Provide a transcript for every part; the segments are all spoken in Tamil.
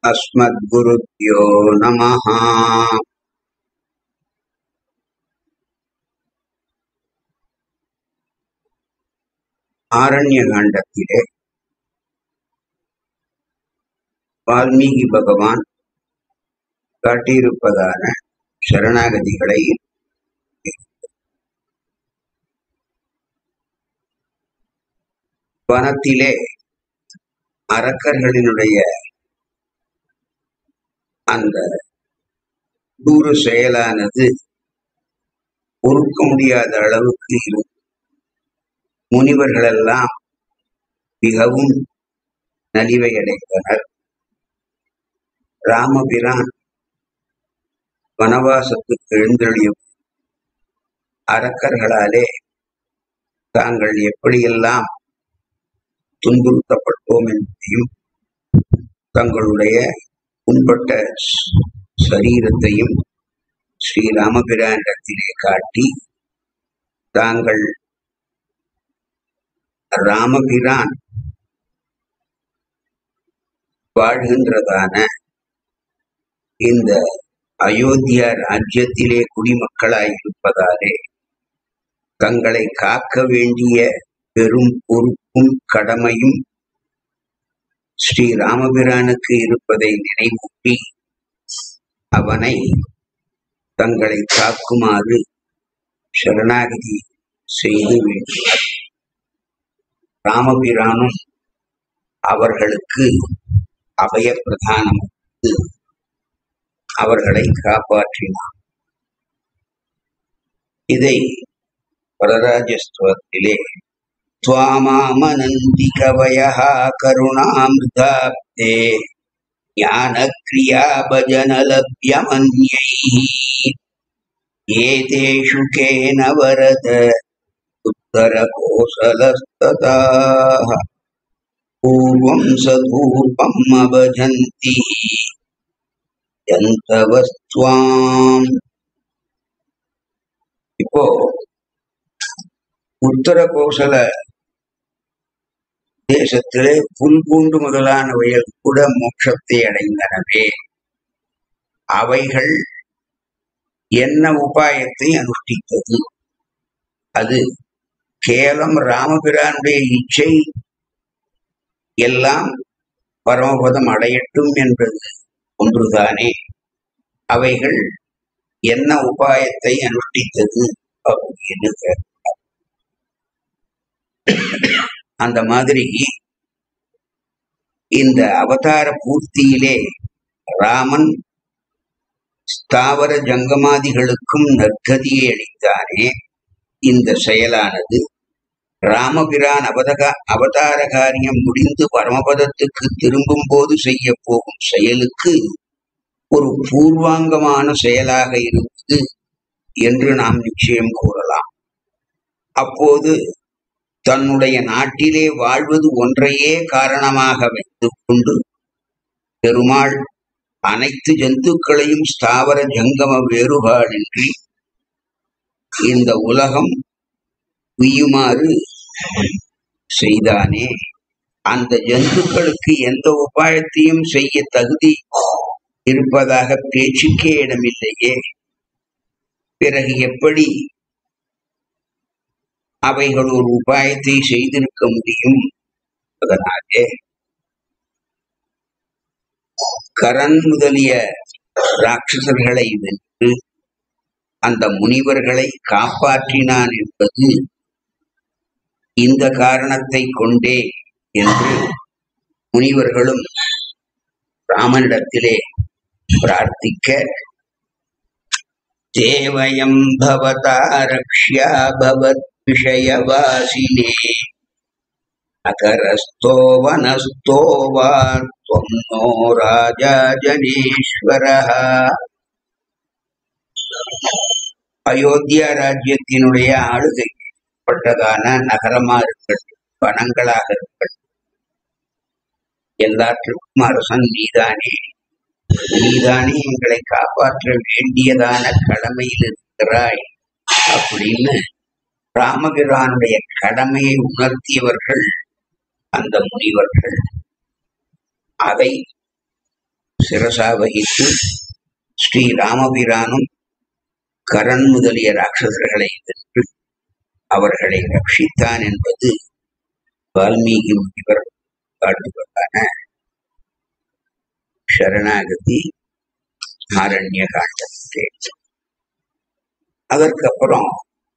अस्मद्गुरुभ्यो नमः ஆரண்ய காண்டத்திலே வால்மீகி பகவான் காட்டியிருப்பதான சரணாகதிகளை வனத்திலே அரக்கர்களினுடைய அந்த தூர செயலானது பொறுக்க முடியாத அளவுக்கு இருக்கும் முனிவர்களெல்லாம் மிகவும் நலிவை அடைந்தனர் ராமபிரான் வனவாசத்துக்கு எழுந்தொழியும் அரக்கர்களாலே தாங்கள் எப்படியெல்லாம் துன்புறுத்தப்பட்டோம் என்பதையும் தங்களுடைய உண்பட்ட சரீரத்தையும் ஸ்ரீராமபிரானிடத்திலே காட்டி தாங்கள் ராமபிரான் வாழ்கின்றதான இந்த அயோத்தியா ராஜ்யத்திலே குடிமக்களாய் இருப்பதாலே தங்களை காக்க வேண்டிய பெரும் பொறுப்பும் கடமையும் ஸ்ரீ ராமபிரானுக்கு இருப்பதை நினைவூட்டி அவனை தங்களை காக்குமாறு சரணாகதி செய்து வேண்டினார் ராமபிரானும் அவர்களுக்கு அபய பிரதானம் அவர்களை காப்பாற்றினார் இதை வரராஜஸ்துவத்திலே त्वामामनन्ति कवयः करुणामृताब्धे ज्ञानक्रियाभजनलभ्यमन्यैः एतेषु केन वरद उत्तरकोसलस्तताः पूर्वं स पूर्वम् अभजन्ति यन्तवस्त्वाम् இப்போ உத்தர கோசல தேசத்திலே புல் பூண்டு முதலானவைகள் கூட மோட்சத்தை அடைந்தனவே அவைகள் என்ன உபாயத்தை அனுஷ்டித்தது அது கேவலம் ராமபிரானுடைய இச்சை எல்லாம் பரமபதம் அடையட்டும் என்பது ஒன்றுதானே அவைகள் என்ன உபாயத்தை அனுஷ்டித்தது அப்படின்னு கேட்டார் அந்த மாதிரி இந்த அவதார பூர்த்தியிலே ராமன் ஸ்தாவர ஜங்கமாதிகளுக்கும் நற்கதியை அளித்தானே இந்த செயலானது ராமபிரான் அவதகா அவதார காரியம் முடிந்து பரமபதத்துக்கு திரும்பும் போது செய்ய போகும் செயலுக்கு ஒரு பூர்வாங்கமான செயலாக இருந்தது என்று நாம் நிச்சயம் கூறலாம் அப்போது தன்னுடைய நாட்டிலே வாழ்வது ஒன்றையே காரணமாக வைத்துக் கொண்டு பெருமாள் அனைத்து ஜந்துக்களையும் ஸ்தாவர ஜங்கம வேறுபாடின்றி இந்த உலகம் உய்யுமாறு செய்தானே அந்த ஜந்துக்களுக்கு எந்த உபாயத்தையும் செய்ய தகுதி இருப்பதாக பேச்சுக்கே இடமில்லையே பிறகு எப்படி அவைகள் ஒரு உபாயத்தை செய்திருக்க முடியும் அதனாலே கரண் முதலிய ராட்சசர்களை வென்று அந்த முனிவர்களை காப்பாற்றினான் என்பது இந்த காரணத்தை கொண்டே என்று முனிவர்களும் ராமனிடத்திலே பிரார்த்திக்க தேவயம் பவதா ரக்ஷ்யா பவத் விஷயவாசினே அகரஸ்தோ வனஸ்தோ வா त्वं नो राजा ஜனேஸ்வரः அயோத்தியா ராஜ்யத்தினுடைய ஆளுகை பட்டதான நகரமா இருக்கட்டும் வனங்களாக இருக்கட்டும் எல்லாற்றுக்கும் அரசன் நீதானே நீதானே எங்களை காப்பாற்ற வேண்டியதான கடமையில் இருக்கிறாய் அப்படின்னு ராமபிரானுடைய கடமையை உணர்த்தியவர்கள் அந்த முனிவர்கள் அதை சிரசா வகித்து ஸ்ரீ ராமபிரானும் கரண் முதலிய ராட்சசர்களை வென்று அவர்களை ரட்சித்தான் என்பது வால்மீகி முனிவர் காட்டுவதான சரணாகதி ஆரண்ய காண்டத்திலே அதற்கப்புறம்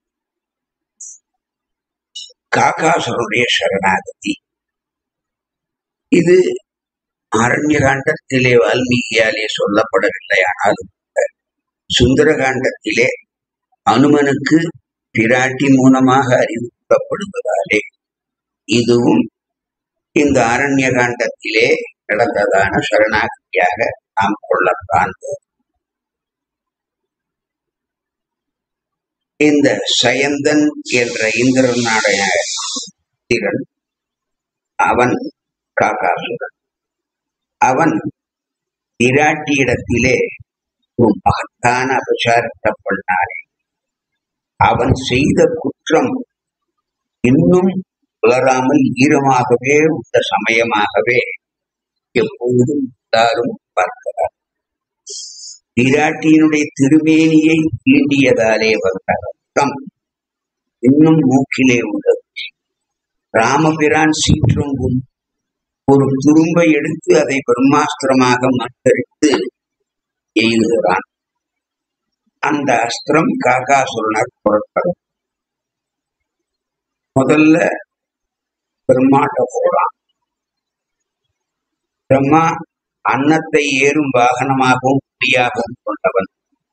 காக்காசுரனுடைய சரணாகதி இது ஆரண்ய காண்டத்திலே வால்மீகியாலே சொல்லப்படவில்லை ஆனாலும் சுந்தர காண்டத்திலே அனுமனுக்கு பிராட்டி மூலமாக அறிவிக்கப்படுவதாலே இதுவும் இந்த ஆரண்ய காண்டத்திலே நடந்ததான சரணாகதியாக நாம் கொள்ளத்தான் இந்த சயந்தன் என்ற இந்திரனுடைய திறன் அவன் காக்காசுரன் அவன் விராட்டியிடத்திலே ஒரு மகத்தான அபசாரத்தை பண்ணாரே அவன் செய்த குற்றம் இன்னும் புலராமல் ஈரமாகவே உள்ள சமயமாகவே எப்பொழுதும் எல்லாரும் பார்க்கிறார் விராட்டியினுடைய திருமேனியை தீண்டியதாலே வந்த ரத்தம் இன்னும் மூக்கிலே உள்ளது ராமபிரான் சீற்றொங்கும் ஒரு துரும்பை எடுத்து அதை பிரம்மாஸ்திரமாக மத்தரித்து எய்துகிறான் அந்த அஸ்திரம் காகாசுரனர் புறப்படும் முதல்ல பிரம்மாட்ட போறான் பிரம்மா அன்னத்தை ஏறும் வாகனமாகவும் குடியாகவும் கொண்டவன்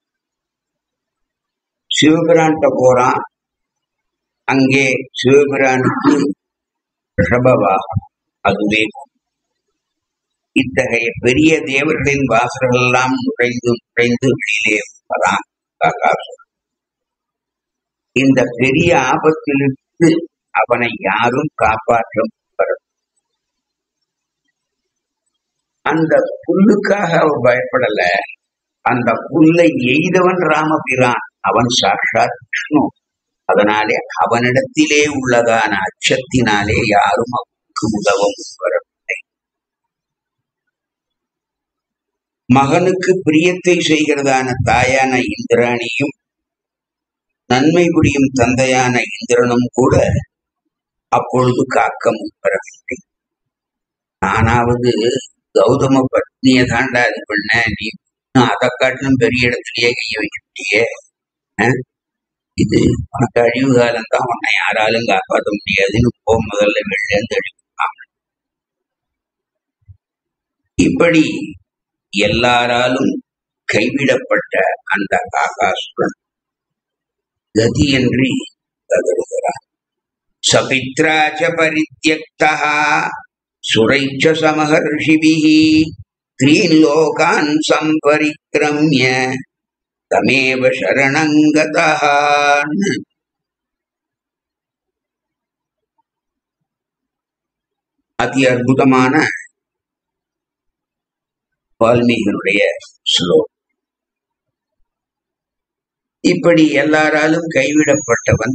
சிவபிரான்ட்ட போறான் அங்கே சிவபிரானுக்கு ரிஷபவாகனம் அதுவே இத்தகைய பெரிய தேவர்களின் வாசல்கள் எல்லாம் நுழைந்து நுழைந்து வெளியிலே வரான் காகாசுரன் இந்த பெரிய ஆபத்திலிருந்து அவனை யாரும் காப்பாற்ற முன்வரவில்லை. அந்த புல்லுக்காக அவன் பயப்படல அந்த புல்லை எய்தவன் ராமபிரான் அவன் சாட்சாத் விஷ்ணு அதனாலே அவனிடத்திலே உள்ளதான அச்சத்தினாலே யாரும் அவனுக்கு உதவ முன்வரவில்லை மகனுக்கு பிரியத்தை செய்கிறதான தாயான இந்திராணியும் நன்மை புரியும் தந்தையான இந்திரனும் கூட அப்பொழுது காக்க முன்வரவில்லை நானாவது கௌதம பத்னியை தாண்டா இது பண்ண நீ இன்னும் அதை காட்டிலும் பெரிய இடத்துலயே கைய வைக்கிட்டியே அஹ்? இது உனக்கு அழிவு காலம் தான் உன்னை யாராலும் காப்பாற்ற முடியாதுன்னு போ முதல்ல வெளிலேருந்து அழிவுக்காம இப்படி எல்லாராலும் கைவிடப்பட்ட அந்த காகாசுரன் கதியின்றி தகருகிறார் சபித்ராச்ச பரித்யக்தா சுரைச்ச சமஹர்ஷிபிஹி த்ரீன் லோகான் சம்பரிக்ரம்ய தமேவ சரணங்கதான் அதி அற்புதமான வால்மீகியுடைய ஸ்லோகம் இப்படி எல்லாராலும் கைவிடப்பட்டவன்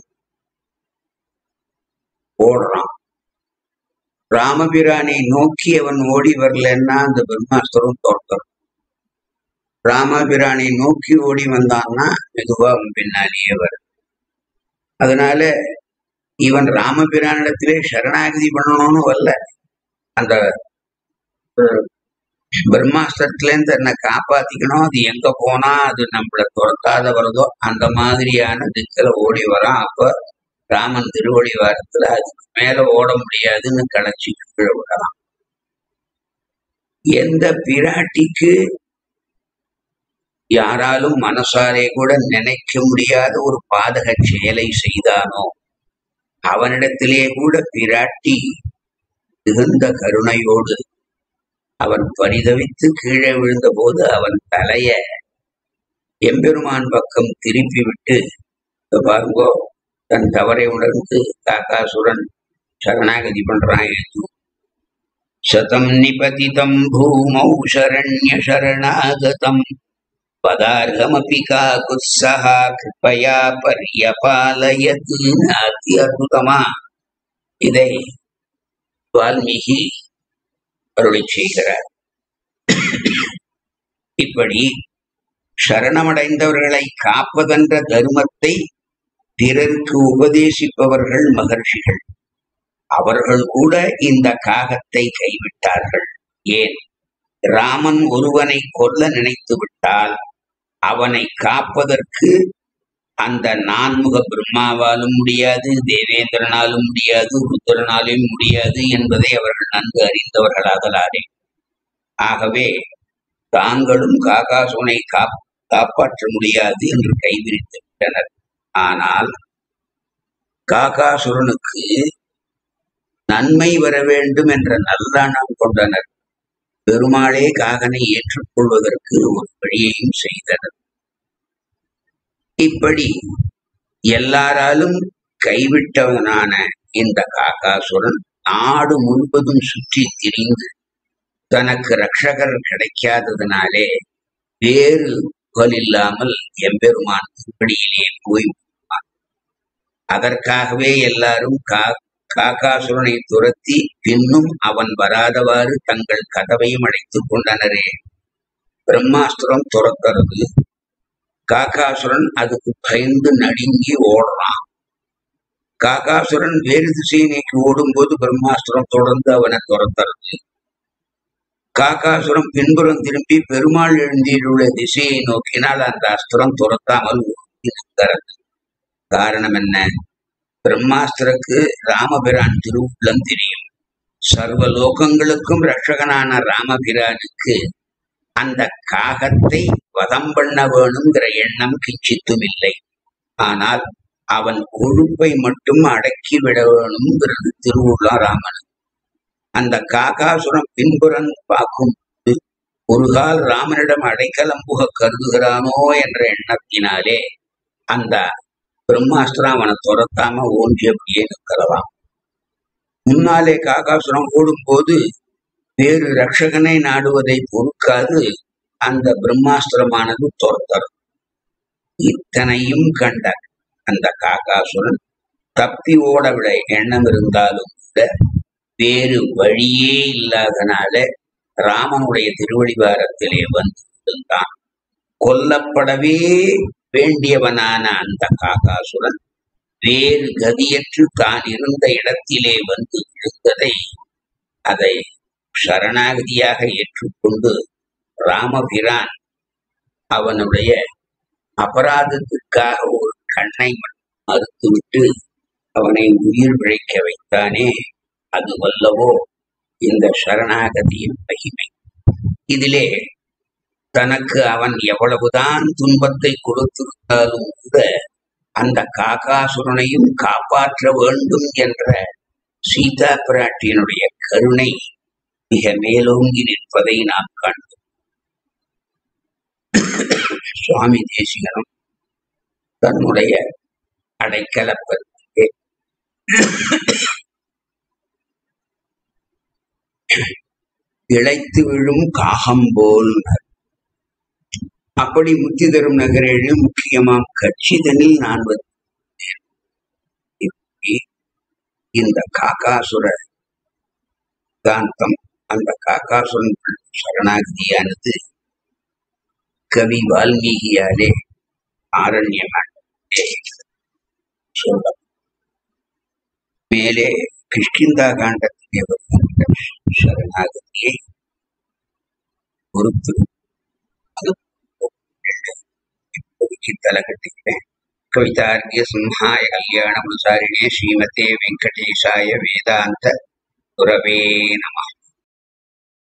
ஓடுறான் ராமபிரானை நோக்கி அவன் ஓடி வரலன்னா அந்த பிரம்மாஸ்திரம் தோற்றம் ராமபிரானை நோக்கி ஓடி வந்தான்னா மெதுவா அவன் பின்னாலேயே வரும் அதனால இவன் ராமபிரானிடத்திலே சரணாகதி பண்ணணும்னு வரல அந்த அஹ், பிரம்மாஸ்திரத்துல இருந்து தன்னை காப்பாத்திக்கணும் அது எங்க போனா அது நம்மள துரத்தாத வருதோ அந்த மாதிரியான திக்கில ஓடி வரான் அப்ப ராமன் திருவடி வாரத்துல அதுக்கு மேல ஓட முடியாதுன்னு களைச்சி கீழே விடலாம் எந்த பிராட்டிக்கு யாராலும் மனசாலே கூட நினைக்க முடியாத ஒரு பாதக செயலை செய்தானோ அவனிடத்திலே கூட பிராட்டி மிகுந்த கருணையோடு அவன் பரிதவித்து கீழே விழுந்தபோது அவன் தலைய எம்பெருமான் பக்கம் திருப்பி விட்டு "இதோ பாருங்கோ தன் தவறை உணர்ந்து காக்காசுரன் சரணாகதி பண்றான் ஏது சதம் நிபதிதம் பூமௌ சரண்ய சரணாகதம் பதார்கமபி காகுத்ஸஹா கிருபயா பரியபாலயத் அதி அற்புதமா இதை வால்மீகி அருளி செய்கிறார் இப்படி சரணமடைந்தவர்களை காப்பதென்ற தர்மத்தை பிறருக்கு உபதேசிப்பவர்கள் மகர்ஷிகள் அவர்கள் கூட இந்த காகத்தை கைவிட்டார்கள் ஏன் ராமன் ஒருவனை கொல்ல நினைத்து விட்டால் அவனை காப்பதற்கு அந்த நான்முக பிரம்மாவாலும் முடியாது தேவேந்திரனாலும் முடியாது ருத்ரனாலும் முடியாது என்பதை அவர்கள் நன்கு அறிந்தவர்களாகலாரே ஆகவே தாங்களும் காகாசுனை காப் காப்பாற்ற முடியாது என்று கைவிரித்து விட்டனர் ஆனால் காகாசுரனுக்கு நன்மை வர வேண்டும் என்ற நல்லெண்ணம் கொண்டனர் பெருமாளே காகனை ஏற்றுக்கொள்வதற்கு ஒரு வழியையும் செய்தனர் இப்படி எல்லாராலும் கைவிட்டவனான இந்த காகாசுரன் நாடு முழுவதும் சுற்றி திரிந்து தனக்கு ரட்சகர் கிடைக்காததினாலே வேறு புகழ் இல்லாமல் எம்பெருமான் திருப்படியிலே போய் விடுவான். அதற்காகவே எல்லாரும் கா காகாசுரனை துரத்தி பின்னும் அவன் வராதவாறு தங்கள் கதவையும் அடைத்துக் கொண்டனரே பிரம்மாஸ்திரம் துரக்கிறது காகாசுரன் அதுக்கு பயந்து நடுங்கி ஓடுறான் காகாசுரன் வேறு திசையை நோக்கி ஓடும்போது பிரம்மாஸ்திரம் தொடர்ந்து அவனை துரத்துறது காகாசுரம் பின்புறம் திரும்பி பெருமாள் எழுந்தியுள்ள திசையை நோக்கினால் அந்த அஸ்திரம் துரத்தாமல் ஓடி நிற்கிறது காரணம் என்ன பிரம்மாஸ்திரக்கு ராமபிரான் திருவுள்ளம் தெரியும் சர்வ லோகங்களுக்கும் ரட்சகனான ராமபிரானுக்கு அந்த காகத்தை வதம் பண்ண வேணுங்கிற எண்ணம் கிஞ்சித்தும் இல்லை ஆனால் அவன் கொழுப்பை மட்டும் அடக்கி விட வேணுங்கிறது திருவுள்ளா ராமன் அந்த காகாசுரம் பின்புறம் பார்க்கும் போது ஒரு கால் ராமனிடம் அடைக்கலம் புக கருதுகிறானோ என்ற எண்ணத்தினாலே அந்த பிரம்மாஸ்திரம் அவனை துரத்தாம ஓன்றியபடியே நிற்கிறதாம் முன்னாலே காகாசுரம் ஓடும்போது வேறு ரட்சகனை நாடுவதை பொறுக்காது அந்த பிரம்மாஸ்திரமானது துரத்தரும் இத்தனையும் கண்ட அந்த காகாசுரன் தப்பி ஓடவிட எண்ணம் இருந்தாலும் கூட வேறு வழியே இல்லாதனால ராமனுடைய திருவடிவாரத்திலே வந்து இருந்தான் கொல்லப்படவே வேண்டியவனான அந்த காகாசுரன் வேறு கதியற்று தான் இருந்த இடத்திலே வந்து விழுந்ததை அதை சரணாகதியாக ஏற்றுக்கொண்டு ராமபிரான் அவனுடைய அபராதத்துக்காக ஒரு கண்ணை மறுத்துவிட்டு அவனை உயிர் பிழைக்க வைத்தானே அது வல்லவோ இந்த சரணாகதியின் மகிமை இதிலே தனக்கு அவன் எவ்வளவுதான் துன்பத்தை கொடுத்திருந்தாலும் கூட அந்த காகாசுரனையும் காப்பாற்ற வேண்டும் என்ற சீதா பிராட்டியினுடைய கருணை மிக மேலோங்கி நிற்பதை நாம் காண்கிறோம் சுவாமி தேசிகனும் தன்னுடைய அடைக்கலப்பத்திலே இழைத்து விழும் காகம் போல் அப்படி முத்தி தரும் நகரிலும் முக்கியமாம் கட்சிதனில் நான் வந்தேன். இப்படி இந்த காக்காசுர காந்தம் அந்த காக்காசுரன் சரணாகதியானது கவி வால்மீகியாலே ஆரண்யமாட்டே சொல்ல மேலே கிஷ்கிந்தா காண்டத்திலே வருகின்ற சரணாகதியை பொறுத்து அது இப்போதைக்கு தலை கட்டிக்கிறேன் கவிதார்க்கிய சிம்ஹாய கல்யாண முசாரிணே ஸ்ரீமதே வெங்கடேசாய வேதாந்த துறவே நம